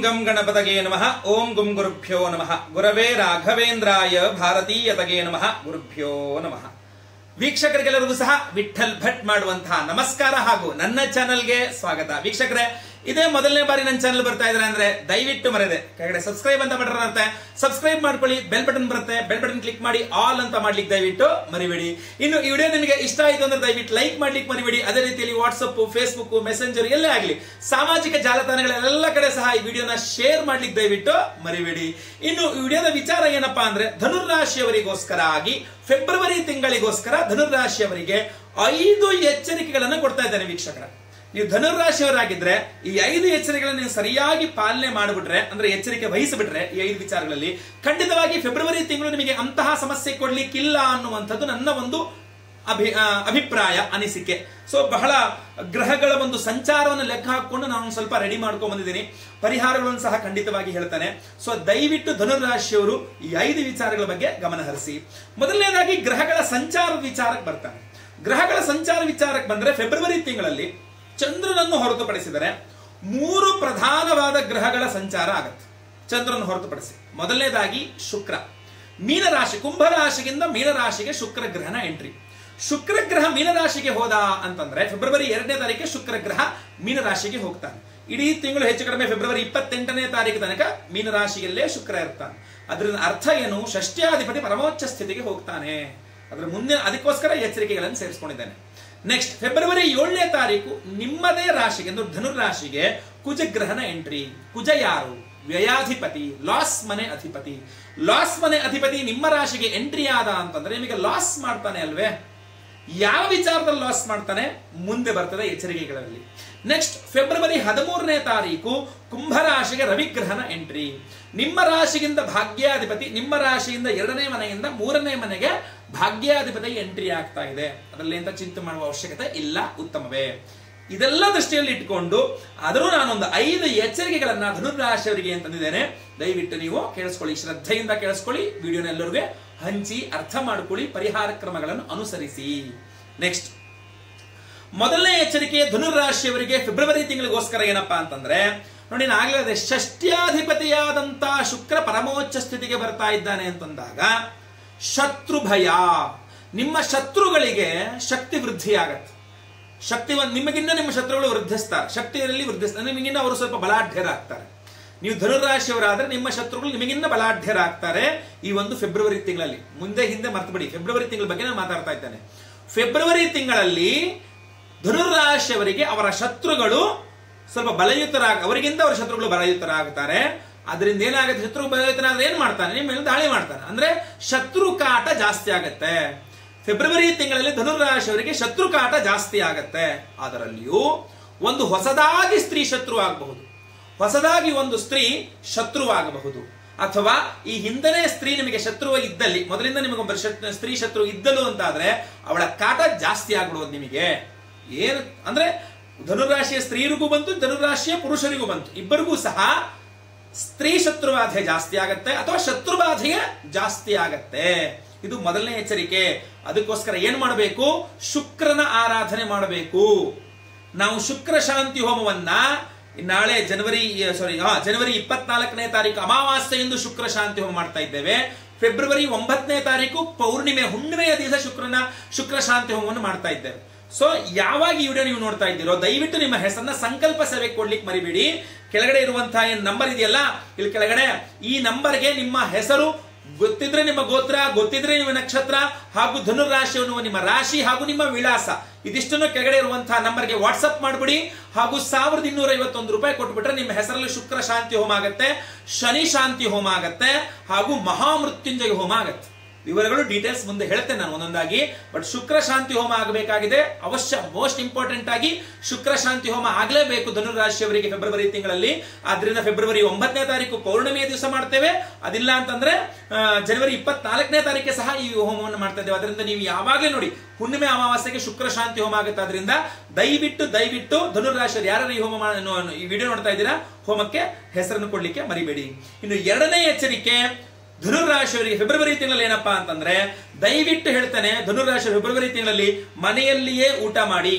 ಗಂ ಗಣಪತಗೆ ನಮಃ ಓಂ ಗುಂ ಗುರುಭ್ಯೋ ನಮಃ ಗುರವೇ ರಾಘವೇಂದ್ರಾಯ ಭಾರತೀಯತಗೆ ನಮಃ ಗುರುಭ್ಯೋ ನಮಃ ವೀಕ್ಷಕರಿಗೆಲ್ಲರಿಗೂ ಸಹ ವಿಠಲ್ ಭಟ್ ಮಾಡುವಂತಹ ನಮಸ್ಕಾರ ಹಾಗೂ ನನ್ನ ಚಾನಲ್ಗೆ ಸ್ವಾಗತ ವೀಕ್ಷಕರೇ ಇದೇ ಮೊದಲನೇ ಬಾರಿ ನನ್ನ ಚಾನಲ್ ಬರ್ತಾ ಇದ್ರೆ ಅಂದ್ರೆ ದಯವಿಟ್ಟು ಮರೆದೆ ಕೆಳಗಡೆ ಸಬ್ಸ್ಕ್ರೈಬ್ ಅಂತ ಬಟನ್ ಇರುತ್ತೆ ಸಬ್ಸ್ಕ್ರೈಬ್ ಮಾಡ್ಕೊಳ್ಳಿ ಬೆಲ್ ಬಟನ್ ಬರುತ್ತೆ ಬೆಲ್ ಬಟನ್ ಕ್ಲಿಕ್ ಮಾಡಿ ಆಲ್ ಅಂತ ಮಾಡ್ಲಿಕ್ಕೆ ದಯವಿಟ್ಟು ಮರಿಬೇಡಿ ಇನ್ನು ಈ ವಿಡಿಯೋ ನಿಮಗೆ ಇಷ್ಟ ಆಯ್ತು ಅಂದ್ರೆ ದಯವಿಟ್ಟು ಲೈಕ್ ಮಾಡ್ಲಿಕ್ಕೆ ಮರಿಬೇಡಿ ಅದೇ ರೀತಿಯಲ್ಲಿ ವಾಟ್ಸಪ್ ಫೇಸ್ಬುಕ್ ಮೆಸೆಂಜರ್ ಎಲ್ಲೇ ಆಗಲಿ ಸಾಮಾಜಿಕ ಜಾಲತಾಣಗಳೆಲ್ಲ ಕಡೆ ಸಹ ಈ ವಿಡಿಯೋನ ಶೇರ್ ಮಾಡ್ಲಿಕ್ಕೆ ದಯವಿಟ್ಟು ಮರಿಬೇಡಿ ಇನ್ನು ಈ ವಿಡಿಯೋದ ವಿಚಾರ ಏನಪ್ಪಾ ಅಂದ್ರೆ ಧನುರ್ರಾಶಿಯವರಿಗೋಸ್ಕರ ಆಗಿ ಫೆಬ್ರವರಿ ತಿಂಗಳಿಗೋಸ್ಕರ ಧನುರ್ರಾಶಿಯವರಿಗೆ ಐದು ಎಚ್ಚರಿಕೆಗಳನ್ನು ಕೊಡ್ತಾ ಇದ್ದಾನೆ ವೀಕ್ಷಕರ ನೀವು ಧನುರ್ರಾಶಿಯವರಾಗಿದ್ರೆ ಈ ಐದು ಎಚ್ಚರಿಕೆಗಳನ್ನು ನೀವು ಸರಿಯಾಗಿ ಪಾಲನೆ ಮಾಡಿಬಿಟ್ರೆ ಅಂದ್ರೆ ಎಚ್ಚರಿಕೆ ವಹಿಸಿಬಿಟ್ರೆ ಈ ಐದು ವಿಚಾರಗಳಲ್ಲಿ ಖಂಡಿತವಾಗಿ ಫೆಬ್ರವರಿ ತಿಂಗಳು ನಿಮಗೆ ಅಂತಹ ಸಮಸ್ಯೆ ಕೊಡ್ಲಿಕ್ಕಿಲ್ಲ ಅನ್ನುವಂಥದ್ದು ನನ್ನ ಒಂದು ಅಭಿ ಆ, ಅಭಿಪ್ರಾಯ ಅನಿಸಿಕೆ ಸೊ ಬಹಳ ಗ್ರಹಗಳ ಒಂದು ಸಂಚಾರವನ್ನು ಲೆಕ್ಕ ಹಾಕೊಂಡು ನಾನು ಒಂದ್ ಸ್ವಲ್ಪ ರೆಡಿ ಮಾಡ್ಕೊಂಡ್ ಬಂದಿದ್ದೀನಿ ಪರಿಹಾರಗಳನ್ನು ಸಹ ಖಂಡಿತವಾಗಿ ಹೇಳ್ತಾನೆ ಸೊ ದಯವಿಟ್ಟು ಧನುರಾಶಿಯವರು ಈ ಐದು ವಿಚಾರಗಳ ಬಗ್ಗೆ ಗಮನ ಹರಿಸಿ ಮೊದಲನೇದಾಗಿ ಗ್ರಹಗಳ ಸಂಚಾರದ ವಿಚಾರಕ್ಕೆ ಬರ್ತಾನೆ ಗ್ರಹಗಳ ಸಂಚಾರ ವಿಚಾರಕ್ಕೆ ಬಂದ್ರೆ ಫೆಬ್ರವರಿ ತಿಂಗಳಲ್ಲಿ ಚಂದ್ರನನ್ನು ಹೊರತುಪಡಿಸಿದರೆ ಮೂರು ಪ್ರಧಾನವಾದ ಗ್ರಹಗಳ ಸಂಚಾರ ಆಗತ್ತೆ ಚಂದ್ರನ ಹೊರತುಪಡಿಸಿ ಮೊದಲನೇದಾಗಿ ಶುಕ್ರ ಮೀನರಾಶಿ ಕುಂಭರಾಶಿಗಿಂತ ಮೀನರಾಶಿಗೆ ಶುಕ್ರ ಗ್ರಹನ ಎಂಟ್ರಿ ಶುಕ್ರ ಗ್ರಹ ಮೀನರಾಶಿಗೆ ಹೋದ ಅಂತಂದ್ರೆ ಫೆಬ್ರವರಿ ಎರಡನೇ ತಾರೀಕಿಗೆ ಶುಕ್ರ ಗ್ರಹ ಮೀನರಾಶಿಗೆ ಹೋಗ್ತಾನೆ ಇಡೀ ತಿಂಗಳು ಹೆಚ್ಚು ಕಡಿಮೆ ಫೆಬ್ರವರಿ ಇಪ್ಪತ್ತೆಂಟನೇ ತಾರೀಕು ತನಕ ಮೀನರಾಶಿಯಲ್ಲೇ ಶುಕ್ರ ಇರ್ತಾನೆ ಅದರ ಅರ್ಥ ಏನು ಷಷ್ಟ್ಯಾಧಿಪತಿ ಪರಮೋಚ್ಚ ಸ್ಥಿತಿಗೆ ಹೋಗ್ತಾನೆ ಅದರ ಮುಂದೆ ಅದಕ್ಕೋಸ್ಕರ ಎಚ್ಚರಿಕೆಗಳನ್ನು ಸೇರಿಸ್ಕೊಂಡಿದ್ದೇನೆ ನೆಕ್ಸ್ಟ್ ಫೆಬ್ರವರಿ ಏಳನೇ ತಾರೀಕು ನಿಮ್ಮದೇ ರಾಶಿಗೆ ಅಂದ್ರೆ ಧನುರ್ ರಾಶಿಗೆ ಕುಜಗ್ರಹನ ಎಂಟ್ರಿ ಕುಜ ಯಾರು ವ್ಯಯಾಧಿಪತಿ ಲಾಸ್ ಮನೆ ಅಧಿಪತಿ ಲಾಸ್ ಮನೆ ಅಧಿಪತಿ ನಿಮ್ಮ ರಾಶಿಗೆ ಎಂಟ್ರಿ ಆದ ಅಂತಂದ್ರೆ ನಿಮಗೆ ಲಾಸ್ ಮಾಡ್ತಾನೆ ಅಲ್ವೇ ಯಾವ ವಿಚಾರದಲ್ಲಿ ಲಾಸ್ ಮಾಡ್ತಾನೆ ಮುಂದೆ ಬರ್ತದೆ ಎಚ್ಚರಿಕೆಗಳಲ್ಲಿ ನೆಕ್ಸ್ಟ್ ಫೆಬ್ರವರಿ ಹದಿಮೂರನೇ ತಾರೀಕು ಕುಂಭರಾಶಿಗೆ ರವಿಗ್ರಹನ ಎಂಟ್ರಿ ನಿಮ್ಮ ರಾಶಿಗಿಂತ ಭಾಗ್ಯಾಧಿಪತಿ ನಿಮ್ಮ ರಾಶಿಯಿಂದ ಎರಡನೇ ಮನೆಯಿಂದ ಮೂರನೇ ಮನೆಗೆ ಭಾಗ್ಯಾಧಿಪತಿ ಎಂಟ್ರಿ ಆಗ್ತಾ ಇದೆ ಅದರಲ್ಲಿ ಎಂತ ಚಿಂತೆ ಮಾಡುವ ಅವಶ್ಯಕತೆ ಇಲ್ಲ ಉತ್ತಮವೇ ಇದೆಲ್ಲ ದೃಷ್ಟಿಯಲ್ಲಿ ಇಟ್ಕೊಂಡು ಆದರೂ ನಾನೊಂದು ಐದು ಎಚ್ಚರಿಕೆಗಳನ್ನ ಧನುರ್ರಾಶಿಯವರಿಗೆ ಅಂತ ತಂದಿದ್ದೇನೆ ದಯವಿಟ್ಟು ನೀವು ಕೇಳಿಸ್ಕೊಳ್ಳಿ ಶ್ರದ್ಧೆಯಿಂದ ಕೇಳಿಸ್ಕೊಳ್ಳಿ ವಿಡಿಯೋನ ಎಲ್ಲರಿಗೂ ಹಂಚಿ ಅರ್ಥ ಮಾಡ್ಕೊಳ್ಳಿ ಪರಿಹಾರ ಕ್ರಮಗಳನ್ನು ಅನುಸರಿಸಿ ನೆಕ್ಸ್ಟ್ ಮೊದಲನೇ ಎಚ್ಚರಿಕೆ ಧನುರಾಶಿಯವರಿಗೆ ಫೆಬ್ರವರಿ ತಿಂಗಳಿಗೋಸ್ಕರ ಏನಪ್ಪಾ ಅಂತಂದ್ರೆ ನೋಡಿ ನಾನು ಆಗ್ಲೇ ಹೇಳಿದೆ, ಷಷ್ಟ್ಯಾಧಿಪತಿಯಾದಂತ ಶುಕ್ರ ಪರಮೋಚ್ಚ ಸ್ಥಿತಿಗೆ ಬರ್ತಾ ಇದ್ದಾನೆ ಅಂತಂದಾಗ ಶತ್ರು ಭಯ ನಿಮ್ಮ ಶತ್ರುಗಳಿಗೆ ಶಕ್ತಿ ವೃದ್ಧಿ ಆಗತ್ತೆ ಶಕ್ತಿ ನಿಮಗಿನ್ನ ನಿಮ್ಮ ಶತ್ರುಗಳು ವೃದ್ಧಿಸ್ತಾರೆ ಶಕ್ತಿಯಲ್ಲಿ ವೃದ್ಧಿಸ್ತಾರೆ ನಿಮಗಿನ್ನ ಅವರು ಸ್ವಲ್ಪ ಬಲಾಢ್ಯರಾಗ್ತಾರೆ ನೀವು ಧನುರಾಶಿಯವರಾದ್ರೆ ನಿಮ್ಮ ಶತ್ರುಗಳು ನಿಮಗಿನ್ನ ಬಲಾಢ್ಯರಾಗ್ತಾರೆ ಈ ಒಂದು ಫೆಬ್ರವರಿ ತಿಂಗಳಲ್ಲಿ ಮುಂದೆ ಹಿಂದೆ ಮರ್ತುಬಿಡಿ ಫೆಬ್ರವರಿ ತಿಂಗಳ ಬಗ್ಗೆ ನಾನು ಮಾತಾಡ್ತಾ ಇದ್ದೇನೆ ಫೆಬ್ರವರಿ ತಿಂಗಳಲ್ಲಿ ಧನುರಾಶಿಯವರಿಗೆ ಅವರ ಶತ್ರುಗಳು ಸ್ವಲ್ಪ ಬಲಯುತರಾಗ ಅವರಿಗಿಂತ ಅವರ ಶತ್ರುಗಳು ಬಲಯುತರಾಗ್ತಾರೆ ಅದರಿಂದ ಏನಾಗುತ್ತೆ ಶತ್ರು ಬಲಯುತನಾದ್ರೆ ಏನ್ ಮಾಡ್ತಾನೆ ನಿಮ್ಮ ಮೇಲೆ ದಾಳಿ ಮಾಡ್ತಾನೆ ಅಂದ್ರೆ ಶತ್ರು ಕಾಟ ಜಾಸ್ತಿ ಆಗತ್ತೆ ಫೆಬ್ರವರಿ ತಿಂಗಳಲ್ಲಿ ಧನುರಾಶಿಯವರಿಗೆ ಶತ್ರು ಕಾಟ ಜಾಸ್ತಿ ಆಗತ್ತೆ ಅದರಲ್ಲಿಯೂ ಒಂದು ಹೊಸದಾಗಿ ಸ್ತ್ರೀ ಶತ್ರು ಆಗಬಹುದು ಹೊಸದಾಗಿ ಒಂದು ಸ್ತ್ರೀ ಶತ್ರುವಾಗಬಹುದು ಅಥವಾ ಈ ಹಿಂದನೇ ಸ್ತ್ರೀ ನಿಮಗೆ ಶತ್ರುವ ಇದ್ದಲ್ಲಿ ಮೊದಲಿಂದ ನಿಮಗೊಬ್ಬ ಶತ್- ಸ್ತ್ರೀ ಶತ್ರು ಇದ್ದಲು ಅಂತಾದ್ರೆ ಅವಳ ಕಾಟ ಜಾಸ್ತಿ ಆಗ್ಬಿಡೋದು ನಿಮಗೆ ಏನು ಅಂದ್ರೆ ಧನುರಾಶಿಯ ಸ್ತ್ರೀಯರಿಗೂ ಬಂತು ಧನುರಾಶಿಯ ಪುರುಷರಿಗೂ ಬಂತು ಇಬ್ಬರಿಗೂ ಸಹ ಸ್ತ್ರೀ ಶತ್ರುಬಾಧೆ ಜಾಸ್ತಿ ಆಗತ್ತೆ ಅಥವಾ ಶತ್ರುಬಾಧೆಯೇ ಜಾಸ್ತಿ ಆಗತ್ತೆ ಇದು ಮೊದಲನೇ ಎಚ್ಚರಿಕೆ ಅದಕ್ಕೋಸ್ಕರ ಏನ್ ಮಾಡಬೇಕು ಶುಕ್ರನ ಆರಾಧನೆ ಮಾಡಬೇಕು ನಾವು ಶುಕ್ರ ಶಾಂತಿ ಹೋಮವನ್ನ ನಾಳೆ ಜನವರಿ ಸಾರಿ ಜನವರಿ ಇಪ್ಪತ್ನಾಲ್ಕನೇ ತಾರೀಕು ಅಮಾವಾಸ್ಯೆಯಂದು ಶುಕ್ರ ಶಾಂತಿ ಹೋಮ ಮಾಡ್ತಾ ಇದ್ದೇವೆ ಫೆಬ್ರವರಿ ಒಂಬತ್ತನೇ ತಾರೀಕು ಪೌರ್ಣಿಮೆ ಹುಣ್ಣಿಮೆಯ ದಿವಸ ಶುಕ್ರನ ಶುಕ್ರ ಶಾಂತಿ ಹೋಮವನ್ನು ಮಾಡ್ತಾ ಇದ್ದೇವೆ ಸೊ ಯಾವಾಗ ಈ ವಿಡಿಯೋ ನೀವು ನೋಡ್ತಾ ಇದ್ದೀರೋ ದಯವಿಟ್ಟು ನಿಮ್ಮ ಹೆಸರನ್ನ ಸಂಕಲ್ಪ ಸೇವೆ ಕೊಡ್ಲಿಕ್ಕೆ ಮರಿಬೇಡಿ ಕೆಳಗಡೆ ಇರುವಂತಹ ಏನ್ ನಂಬರ್ ಇದೆಯಲ್ಲ ಇಲ್ಲಿ ಕೆಳಗಡೆ ಈ ನಂಬರ್ಗೆ ನಿಮ್ಮ ಹೆಸರು ಗೊತ್ತಿದ್ರೆ ನಿಮ್ಮ ಗೋತ್ರ ಗೊತ್ತಿದ್ರೆ ನಿಮ್ಮ ನಕ್ಷತ್ರ ಹಾಗೂ ಧನುರಾಶಿ ಅನ್ನುವ ನಿಮ್ಮ ರಾಶಿ ಹಾಗೂ ನಿಮ್ಮ ವಿಳಾಸ ಇದಿಷ್ಟನ್ನು ಕೆಳಗಡೆ ಇರುವಂತಹ ನಂಬರ್ಗೆ ವಾಟ್ಸ್ಆಪ್ ಮಾಡ್ಬಿಡಿ ಹಾಗೂ ಸಾವಿರದ ಇನ್ನೂರ ಐವತ್ತೊಂದು ರೂಪಾಯಿ ಕೊಟ್ಬಿಟ್ರೆ ನಿಮ್ಮ ಹೆಸರಲ್ಲಿ ಶುಕ್ರ ಶಾಂತಿ ಹೋಮ ಆಗತ್ತೆ ಶನಿ ಶಾಂತಿ ಹೋಮ ಆಗತ್ತೆ ಹಾಗೂ ಮಹಾಮೃತ್ಯುಂಜಯ ಹೋಮ ಆಗತ್ತೆ ವಿವರಗಳು ಡೀಟೇಲ್ಸ್ ಮುಂದೆ ಹೇಳ್ತೇನೆ ನಾನು ಒಂದೊಂದಾಗಿ ಬಟ್ ಶುಕ್ರ ಶಾಂತಿ ಹೋಮ ಆಗಬೇಕಾಗಿದೆ ಅವಶ್ಯ ಮೋಸ್ಟ್ ಇಂಪಾರ್ಟೆಂಟ್ ಆಗಿ ಶುಕ್ರ ಶಾಂತಿ ಹೋಮ ಆಗಲೇಬೇಕು ಧನುರಾಶಿಯವರಿಗೆ ಫೆಬ್ರವರಿ ತಿಂಗಳಲ್ಲಿ ಆದ್ರಿಂದ ಫೆಬ್ರವರಿ ಒಂಬತ್ತನೇ ತಾರೀಕು ಪೌರ್ಣಿಮೆಯ ದಿವಸ ಮಾಡ್ತೇವೆ ಅದಿಲ್ಲ ಅಂತಂದ್ರೆ ಆ, ಜನವರಿ ಇಪ್ಪತ್ನಾಲ್ಕನೇ ತಾರೀಕೆ ಸಹ ಈ ಹೋಮವನ್ನು ಮಾಡ್ತಾ ಇದ್ದೇವೆ ಅದರಿಂದ ನೀವು ಯಾವಾಗಲೇ ನೋಡಿ ಹುಣ್ಣಿಮೆ ಅಮಾವಾಸ್ಯೆಗೆ ಶುಕ್ರ ಶಾಂತಿ ಹೋಮ ಆಗುತ್ತೆ ಅದರಿಂದ ದಯವಿಟ್ಟು ದಯವಿಟ್ಟು ಧನುರಾಶಿಯರು ಯಾರು ಈ ಹೋಮ ಮಾ- ನೋ- ಈ ವಿಡಿಯೋ ನೋಡ್ತಾ ಇದ್ದೀರಾ ಹೋಮಕ್ಕೆ ಹೆಸರನ್ನು ಕೊಡ್ಲಿಕ್ಕೆ ಮರಿಬೇಡಿ ಇನ್ನು ಎರಡನೇ ಎಚ್ಚರಿಕೆ ಧನುರಾಶಿಯವರಿಗೆ ಫೆಬ್ರವರಿ ತಿಂಗಳಲ್ಲಿ ಏನಪ್ಪಾ ಅಂತಂದ್ರೆ ದಯವಿಟ್ಟು ಹೇಳ್ತಾನೆ ಧನುರಾಶಿ ಫೆಬ್ರವರಿ ತಿಂಗಳಲ್ಲಿ ಮನೆಯಲ್ಲಿಯೇ ಊಟ ಮಾಡಿ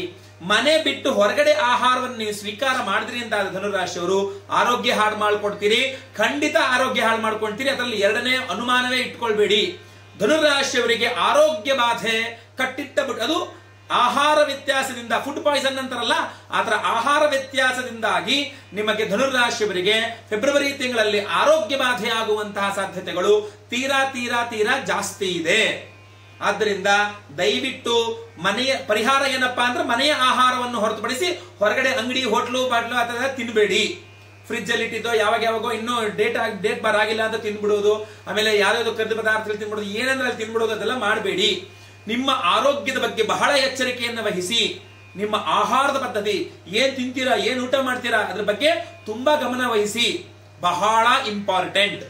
ಮನೆ ಬಿಟ್ಟು ಹೊರಗಡೆ ಆಹಾರವನ್ನು ನೀವು ಸ್ವೀಕಾರ ಮಾಡಿದ್ರಿ ಅಂತ ಆದ್ರೆ ಧನುರಾಶಿಯವರು ಆರೋಗ್ಯ ಹಾಳು ಮಾಡ್ಕೊಡ್ತೀರಿ ಖಂಡಿತ ಆರೋಗ್ಯ ಹಾಳು ಮಾಡ್ಕೊಳ್ತೀರಿ ಅದರಲ್ಲಿ ಎರಡನೇ ಅನುಮಾನವೇ ಇಟ್ಕೊಳ್ಬೇಡಿ ಧನುರಾಶಿಯವರಿಗೆ ಆರೋಗ್ಯ ಬಾಧೆ ಕಟ್ಟಿಟ್ಟ ಬಿಟ್ಟು ಅದು ಆಹಾರ ವ್ಯತ್ಯಾಸದಿಂದ ಫುಡ್ ಪಾಯ್ಸನ್ ಅಂತಾರಲ್ಲ ಆತರ ಆಹಾರ ವ್ಯತ್ಯಾಸದಿಂದಾಗಿ ನಿಮಗೆ ಧನುರಾಶಿಯವರಿಗೆ ಫೆಬ್ರವರಿ ತಿಂಗಳಲ್ಲಿ ಆರೋಗ್ಯ ಬಾಧೆ ಆಗುವಂತಹ ಸಾಧ್ಯತೆಗಳು ತೀರಾ ತೀರಾ ತೀರಾ ಜಾಸ್ತಿ ಇದೆ ಆದ್ದರಿಂದ ದಯವಿಟ್ಟು ಮನೆಯ ಪರಿಹಾರ ಏನಪ್ಪಾ ಅಂದ್ರೆ ಮನೆಯ ಆಹಾರವನ್ನು ಹೊರತುಪಡಿಸಿ ಹೊರಗಡೆ ಅಂಗಡಿ ಹೋಟ್ಲು ಬಾಟ್ಲು ಅಥವಾ ತಿನ್ಬೇಡಿ ಫ್ರಿಜ್ ಅಲ್ಲಿ ಇಟ್ಟಿದ್ದೋ ಯಾವಾಗ ಯಾವಾಗೋ ಇನ್ನೂ ಡೇಟ್ ಡೇಟ್ ಬಾರ್ ಆಗಿಲ್ಲ ಅಂತ ತಿನ್ಬಿಡೋದು ಆಮೇಲೆ ಯಾವ್ಯಾವ್ದು ಕದ್ದು ಪದಾರ್ಥಗಳು ತಿನ್ಬಿಡೋದು ಏನಂದ್ರೆ ಅಲ್ಲಿ ತಿನ್ಬಿಡೋದು ಅದೆಲ್ಲ ಮಾಡಬೇಡಿ ನಿಮ್ಮ ಆರೋಗ್ಯದ ಬಗ್ಗೆ ಬಹಳ ಎಚ್ಚರಿಕೆಯನ್ನು ವಹಿಸಿ ನಿಮ್ಮ ಆಹಾರದ ಪದ್ಧತಿ ಏನ್ ತಿಂತೀರಾ ಏನ್ ಊಟ ಮಾಡ್ತೀರಾ ಅದ್ರ ಬಗ್ಗೆ ತುಂಬಾ ಗಮನ ವಹಿಸಿ ಬಹಳ ಇಂಪಾರ್ಟೆಂಟ್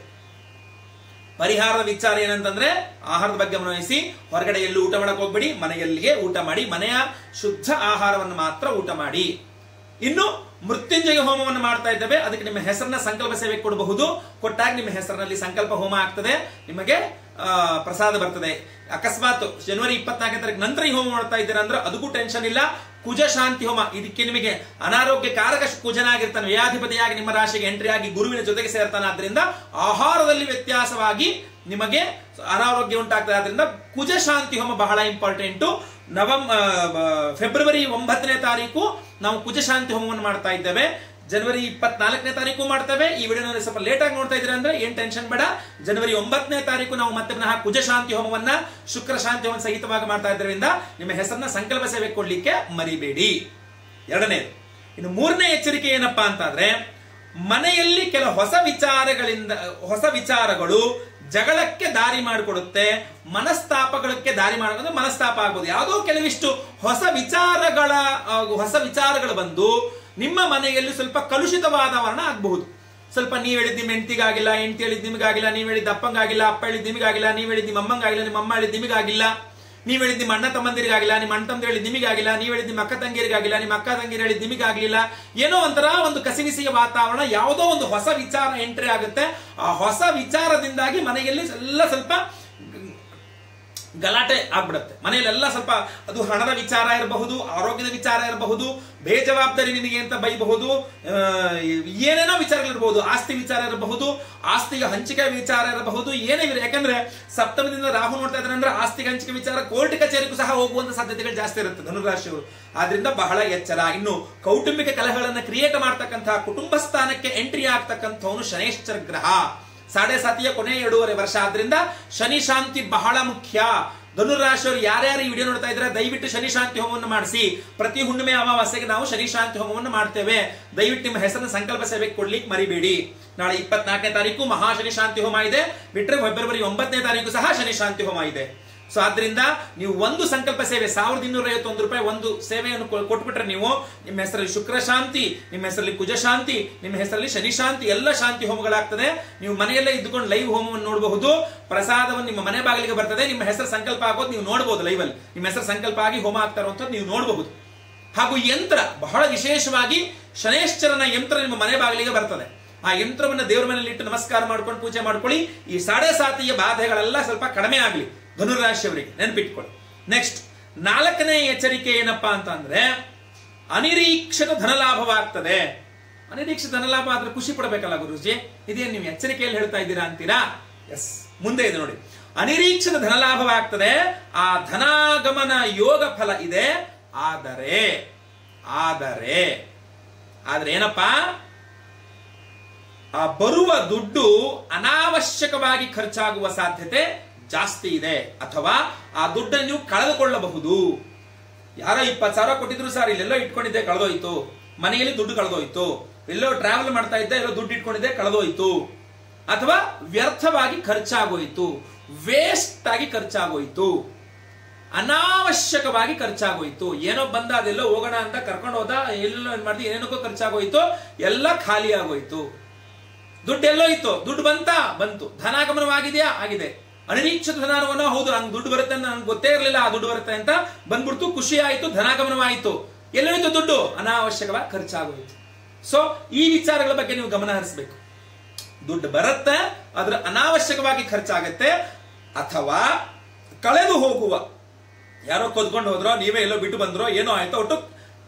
ಪರಿಹಾರದ ವಿಚಾರ ಏನಂತಂದ್ರೆ ಆಹಾರದ ಬಗ್ಗೆ ಗಮನವಹಿಸಿ ಹೊರಗಡೆ ಎಲ್ಲೂ ಊಟ ಮಾಡಕ್ ಹೋಗ್ಬೇಡಿ ಮನೆಯಲ್ಲಿಗೆ ಊಟ ಮಾಡಿ ಮನೆಯ ಶುದ್ಧ ಆಹಾರವನ್ನು ಮಾತ್ರ ಊಟ ಮಾಡಿ ಇನ್ನು ಮೃತ್ಯುಂಜಯ ಹೋಮವನ್ನು ಮಾಡ್ತಾ ಇದ್ದೇವೆ ಅದಕ್ಕೆ ನಿಮ್ಮ ಹೆಸರನ್ನ ಸಂಕಲ್ಪ ಸೇವೆ ಕೊಡಬಹುದು ಕೊಟ್ಟಾಗ ನಿಮ್ಮ ಹೆಸರಿನಲ್ಲಿ ಸಂಕಲ್ಪ ಹೋಮ ಆಗ್ತದೆ ನಿಮಗೆ ಆ, ಪ್ರಸಾದ ಬರ್ತದೆ ಅಕಸ್ಮಾತ್ ಜನವರಿ ಇಪ್ಪತ್ನಾಲ್ಕನೇ ತಾರೀಕು ನಂತರ ಈ ಹೋಮ ಮಾಡ್ತಾ ಇದ್ದೀರಾ ಅಂದ್ರೆ ಅದಕ್ಕೂ ಟೆನ್ಷನ್ ಇಲ್ಲ ಕುಜ ಶಾಂತಿ ಹೋಮ ಇದಕ್ಕೆ ನಿಮಗೆ ಅನಾರೋಗ್ಯ ಕಾರಕ ಕುಜನಾಗಿರ್ತಾನೆ ವ್ಯಾಧಿಪತಿಯಾಗಿ ನಿಮ್ಮ ರಾಶಿಗೆ ಎಂಟ್ರಿ ಆಗಿ ಗುರುವಿನ ಜೊತೆಗೆ ಸೇರ್ತಾನೆ ಆದ್ರಿಂದ ಆಹಾರದಲ್ಲಿ ವ್ಯತ್ಯಾಸವಾಗಿ ನಿಮಗೆ ಅನಾರೋಗ್ಯ ಉಂಟಾಗ್ತದೆ ಆದ್ರಿಂದ ಕುಜ ಶಾಂತಿ ಹೋಮ ಬಹಳ ಇಂಪಾರ್ಟೆಂಟು ನವಂ ಆ, ಬ- ಫೆಬ್ರವರಿ ಒಂಬತ್ತನೇ ತಾರೀಕು ನಾವು ಕುಜ ಶಾಂತಿ ಹೋಮವನ್ನು ಮಾಡ್ತಾ ಇದ್ದೇವೆ ಜನವರಿ ಇಪ್ಪತ್ನಾಲ್ಕನೇ ತಾರೀಕು ಮಾಡ್ತೇವೆ ಈ ವಿಡಿಯೋನಲ್ಲಿ ಸ್ವಲ್ಪ ಲೇಟ್ ಆಗಿ ನೋಡ್ತಾ ಇದ್ದೀರಾ ಅಂದ್ರೆ ಏನ್ ಟೆನ್ಷನ್ ಬೇಡ ಜನವರಿ ಒಂಬತ್ತನೇ ತಾರೀಕು ನಾವು ಮತ್ತೆ ಪುನಃ ಕುಜ ಶಾಂತಿ ಹೋಮವನ್ನ ಶುಕ್ರ ಶಾಂತಿ ಹೋಮ ಸಹಿತವಾಗಿ ಮಾಡ್ತಾ ಇದ್ದರಿಂದ ನಿಮ್ಮ ಹೆಸರನ್ನ ಸಂಕಲ್ಪ ಸೇವೆ ಕೊಡ್ಲಿಕ್ಕೆ ಮರಿಬೇಡಿ ಎರಡನೇದು ಇನ್ನು ಮೂರನೇ ಎಚ್ಚರಿಕೆ ಏನಪ್ಪಾ ಅಂತಂದ್ರೆ ಮನೆಯಲ್ಲಿ ಕೆಲ ಹೊಸ ವಿಚಾರಗಳಿಂದ ಹೊಸ ವಿಚಾರಗಳು ಜಗಳಕ್ಕೆ ದಾರಿ ಮಾಡಿಕೊಡುತ್ತೆ ಮನಸ್ತಾಪಗಳಿಗೆ ದಾರಿ ಮಾಡೋದು ಮನಸ್ತಾಪ ಆಗ್ಬೋದು ಯಾವುದೋ ಕೆಲವಿಷ್ಟು ಹೊಸ ವಿಚಾರಗಳ ಆ, ಹೊಸ ವಿಚಾರಗಳು ಬಂದು ನಿಮ್ಮ ಮನೆಯಲ್ಲಿ ಸ್ವಲ್ಪ ಕಲುಷಿತ ವಾತಾವರಣ ಆಗಬಹುದು ಸ್ವಲ್ಪ ನೀವ್ ಹೇಳಿದ್ ನಿಮ್ಮ ಹೆಂಡತಿಗಾಗಿಲ್ಲ ಹೆಂಡತಿ ಹೇಳಿದ್ ನಿಮಗಾಗಿಲ್ಲ ನೀವ್ ಹೇಳಿದ್ ಅಪ್ಪಂಗಾಗಿಲ್ಲ ಅಪ್ಪ ಹೇಳಿದ್ ನಿಮಗಾಗಿಲ್ಲ ನೀವ್ ಹೇಳಿದ್ ನಿಮ್ಮ ಅಮ್ಮಂಗಾಗಿಲ್ಲ ನಿಮ್ಮ ಅಮ್ಮ ಹೇಳಿದ್ ನಿಮಗಾಗಿಲ್ಲ ನೀವ್ ಹೇಳಿದ್ ನಿಮ್ಮ ಅಣ್ಣ ತಮ್ಮಂದಿರಿಗಾಗಿಲ್ಲ ನಿಮ್ಮ ಅಣ್ಣ ತಮ್ಮಂದಿರು ಹೇಳಿದ್ ನಿಮಗಾಗಿಲ್ಲ ನೀವ್ ಹೇಳಿದ್ ನಿಮ್ಮ ಅಕ್ಕ ತಂಗಿಯರಿಗಾಗಿಲ್ಲ ನಿಮ್ಮ ಅಕ್ಕ ತಂಗಿರು ಹೇಳಿದ್ ನಿಮಗಾಗ್ಲಿಲ್ಲ ಏನೋ ಒಂಥರ ಒಂದು ಕಸಿವಿಸಿಯ ವಾತಾವರಣ ಯಾವುದೋ ಒಂದು ಹೊಸ ವಿಚಾರ ಎಂಟ್ರಿ ಆಗುತ್ತೆ ಆ ಹೊಸ ವಿಚಾರದಿಂದಾಗಿ ಮನೆಯಲ್ಲಿ ಎಲ್ಲ ಸ್ವಲ್ಪ ಗಲಾಟೆ ಆಗ್ಬಿಡುತ್ತೆ ಮನೆಯಲ್ಲೆಲ್ಲ ಸ್ವಲ್ಪ ಅದು ಹಣದ ವಿಚಾರ ಇರಬಹುದು ಆರೋಗ್ಯದ ವಿಚಾರ ಇರಬಹುದು ಬೇಜವಾಬ್ದಾರಿ ನಿನಗೆ ಅಂತ ಬೈಬಹುದು ಆ, ಏನೇನೋ ವಿಚಾರಗಳಿರಬಹುದು ಆಸ್ತಿ ವಿಚಾರ ಇರಬಹುದು ಆಸ್ತಿಗೆ ಹಂಚಿಕೆ ವಿಚಾರ ಇರಬಹುದು ಏನೇ ಇರಲಿ ಯಾಕಂದ್ರೆ ಸಪ್ತಮದಿಂದ ರಾಹು ನೋಡ್ತಾ ಇದ್ದಾರೆ ಅಂದ್ರೆ ಆಸ್ತಿಗೆ ಹಂಚಿಕೆ ವಿಚಾರ ಕೋರ್ಟ್ ಕಚೇರಿಗೂ ಸಹ ಹೋಗುವಂತ ಸಾಧ್ಯತೆಗಳು ಜಾಸ್ತಿ ಇರುತ್ತೆ ಧನುರಾಶಿಯವರು ಆದ್ರಿಂದ ಬಹಳ ಎಚ್ಚರ ಇನ್ನು ಕೌಟುಂಬಿಕ ಕಲಹಗಳನ್ನ ಕ್ರಿಯೇಟ್ ಮಾಡ್ತಕ್ಕಂತಹ ಕುಟುಂಬ ಸ್ಥಾನಕ್ಕೆ ಎಂಟ್ರಿ ಆಗ್ತಕ್ಕಂಥವನು ಶನೇಶ್ಚರ ಗ್ರಹ ಸಾಡೆ ಸಾತಿಯ ಕೊನೆ ಎರಡೂವರೆ ವರ್ಷ ಆದ್ರಿಂದ ಶನಿ ಶಾಂತಿ ಬಹಳ ಮುಖ್ಯ ಧನುರಾಶಿಯವರು ಯಾರ್ಯಾರು ಈ ವಿಡಿಯೋ ನೋಡ್ತಾ ಇದ್ರೆ ದಯವಿಟ್ಟು ಶನಿ ಶಾಂತಿ ಹೋಮವನ್ನು ಮಾಡಿಸಿ ಪ್ರತಿ ಹುಣ್ಣಿಮೆ ಅಮಾವಾಸ್ಯೆಗೆ ನಾವು ಶನಿ ಶಾಂತಿ ಹೋಮವನ್ನು ಮಾಡ್ತೇವೆ ದಯವಿಟ್ಟು ನಿಮ್ಮ ಹೆಸರನ್ನ ಸಂಕಲ್ಪ ಸೇವೆಗೆ ಕೊಡ್ಲಿಕ್ಕೆ ಮರಿಬೇಡಿ ನಾಳೆ ಇಪ್ಪತ್ನಾಲ್ಕನೇ ತಾರೀಕು ಮಹಾಶನಿ ಶಾಂತಿ ಹೋಮ ಇದೆ ಬಿಟ್ಟರೆ ಫೆಬ್ರವರಿ ಒಂಬತ್ತನೇ ತಾರೀಕು ಸಹ ಶನಿ ಶಾಂತಿ ಹೋಮ ಇದೆ ಸೊ ಆದ್ರಿಂದ ನೀವು ಒಂದು ಸಂಕಲ್ಪ ಸೇವೆ ಸಾವಿರದ ಇನ್ನೂರ ಐವತ್ತೊಂದು ರೂಪಾಯಿ ಒಂದು ಸೇವೆಯನ್ನು ಕೊ- ಕೊಟ್ಬಿಟ್ರೆ ನೀವು ನಿಮ್ಮ ಹೆಸರಲ್ಲಿ ಶುಕ್ರ ಶಾಂತಿ ನಿಮ್ಮ ಹೆಸರಲ್ಲಿ ಕುಜ ಶಾಂತಿ ನಿಮ್ಮ ಹೆಸರಲ್ಲಿ ಶನಿ ಶಾಂತಿ ಎಲ್ಲ ಶಾಂತಿ ಹೋಮಗಳಾಗ್ತದೆ ನೀವು ಮನೆಯಲ್ಲೇ ಇದ್ದುಕೊಂಡು ಲೈವ್ ಹೋಮವನ್ನು ನೋಡಬಹುದು ಪ್ರಸಾದವನ್ನು ನಿಮ್ಮ ಮನೆ ಬಾಗಿಲಿಗೆ ಬರ್ತದೆ ನಿಮ್ಮ ಹೆಸರು ಸಂಕಲ್ಪ ಆಗೋದು ನೀವು ನೋಡಬಹುದು ಲೈವ್ ಅಲ್ಲಿ ನಿಮ್ಮ ಹೆಸರು ಸಂಕಲ್ಪ ಆಗಿ ಹೋಮ ಆಗ್ತಾ ಇರುವಂತದ್ದು ನೀವು ನೋಡಬಹುದು ಹಾಗೂ ಯಂತ್ರ ಬಹಳ ವಿಶೇಷವಾಗಿ ಶನೇಶ್ವರನ ಯಂತ್ರ ನಿಮ್ಮ ಮನೆ ಬಾಗಿಲಿಗೆ ಬರ್ತದೆ ಆ ಯಂತ್ರವನ್ನು ದೇವರ ಮನೆಯಲ್ಲಿ ಇಟ್ಟು ನಮಸ್ಕಾರ ಮಾಡ್ಕೊಂಡು ಪೂಜೆ ಮಾಡ್ಕೊಳ್ಳಿ ಈ ಸಾಡೆ ಸಾತಿಯ ಬಾಧೆಗಳೆಲ್ಲ ಸ್ವಲ್ಪ ಕಡಿಮೆ ಆಗಲಿ ಧನುರಾಶಿಯವರಿಗೆ ನೆನಪಿಟ್ಕೊಳ್ಳಿ ನೆಕ್ಸ್ಟ್ ನಾಲ್ಕನೇ ಎಚ್ಚರಿಕೆ ಏನಪ್ಪಾ ಅಂತ ಅಂದ್ರೆ ಅನಿರೀಕ್ಷಿತ ಧನಲಾಭವಾಗ್ತದೆ ಅನಿರೀಕ್ಷಿತ ಧನಲಾಭ ಆದ್ರೆ ಖುಷಿ ಪಡಬೇಕಲ್ಲ ಗುರುಜಿ ಇದೇನು ನೀವು ಎಚ್ಚರಿಕೆಯಲ್ಲಿ ಹೇಳ್ತಾ ಇದ್ದೀರಾ ಅಂತೀರಾ ಎಸ್ ಮುಂದೆ ಇದೆ ನೋಡಿ ಅನಿರೀಕ್ಷಿತ ಧನಲಾಭವಾಗ್ತದೆ ಆ ಧನಾಗಮನ ಯೋಗ ಫಲ ಇದೆ ಆದರೆ ಆದರೆ ಆದ್ರೆ ಏನಪ್ಪಾ ಆ ಬರುವ ದುಡ್ಡು ಅನಾವಶ್ಯಕವಾಗಿ ಖರ್ಚಾಗುವ ಸಾಧ್ಯತೆ ಜಾಸ್ತಿ ಇದೆ ಅಥವಾ ಆ ದುಡ್ಡನ್ನು ನೀವು ಕಳೆದುಕೊಳ್ಳಬಹುದು ಯಾರೋ ಇಪ್ಪತ್ತು ಸಾವಿರ ಕೊಟ್ಟಿದ್ರು ಸರ್ ಇಲ್ಲೆಲ್ಲೋ ಇಟ್ಕೊಂಡಿದ್ದೆ ಕಳೆದೋಯ್ತು ಮನೆಯಲ್ಲಿ ದುಡ್ಡು ಕಳೆದೋಯ್ತು ಎಲ್ಲೋ ಟ್ರಾವೆಲ್ ಮಾಡ್ತಾ ಇದ್ದೆ ಎಲ್ಲೋ ದುಡ್ಡು ಇಟ್ಕೊಂಡಿದ್ದೆ ಕಳೆದೋಯ್ತು ಅಥವಾ ವ್ಯರ್ಥವಾಗಿ ಖರ್ಚಾಗೋಯ್ತು ವೇಸ್ಟ್ ಆಗಿ ಖರ್ಚಾಗೋಯ್ತು ಅನಾವಶ್ಯಕವಾಗಿ ಖರ್ಚಾಗೋಯ್ತು ಏನೋ ಬಂದ ಅದೆಲ್ಲೋ ಹೋಗೋಣ ಅಂತ ಕರ್ಕೊಂಡು ಹೋದ ಎಲ್ಲೋ ಏನ್ ಮಾಡ್ದಿ ಏನೇನಕ್ಕೋ ಖರ್ಚಾಗೋಯ್ತು ಎಲ್ಲ ಖಾಲಿ ಆಗೋಯ್ತು ದುಡ್ಡು ಎಲ್ಲೋ ಇತ್ತು ದುಡ್ಡು ಬಂತ ಬಂತು ಧನಾಗಮನವಾಗಿದೆಯಾ ಆಗಿದೆ ಅನಿರೀಕ್ಷಿತ ಧನಾಗಮನ ಹೌದು ನಂಗೆ ದುಡ್ಡು ಬರುತ್ತೆ ಅಂತ ನಂಗೆ ಗೊತ್ತೇ ಇರಲಿಲ್ಲ ಆ ದುಡ್ಡು ಬರುತ್ತೆ ಅಂತ ಬಂದ್ಬಿಡ್ತು ಖುಷಿ ಆಯ್ತು ಧನಾಗಮನವಾಯಿತು ಎಲ್ಲೋಯ್ತು ದುಡ್ಡು ಅನಾವಶ್ಯಕವಾಗಿ ಖರ್ಚಾಗೋಯ್ತು ಸೊ ಈ ವಿಚಾರಗಳ ಬಗ್ಗೆ ನೀವು ಗಮನ ಹರಿಸಬೇಕು ದುಡ್ಡು ಬರುತ್ತೆ ಅದ್ರ ಅನಾವಶ್ಯಕವಾಗಿ ಖರ್ಚಾಗತ್ತೆ ಅಥವಾ ಕಳೆದು ಹೋಗುವ ಯಾರೋ ಕೊದ್ಕೊಂಡು ಹೋದ್ರೋ ನೀವೇ ಎಲ್ಲೋ ಬಿಟ್ಟು ಬಂದ್ರೋ ಏನೋ ಆಯ್ತೋ ಒಟ್ಟು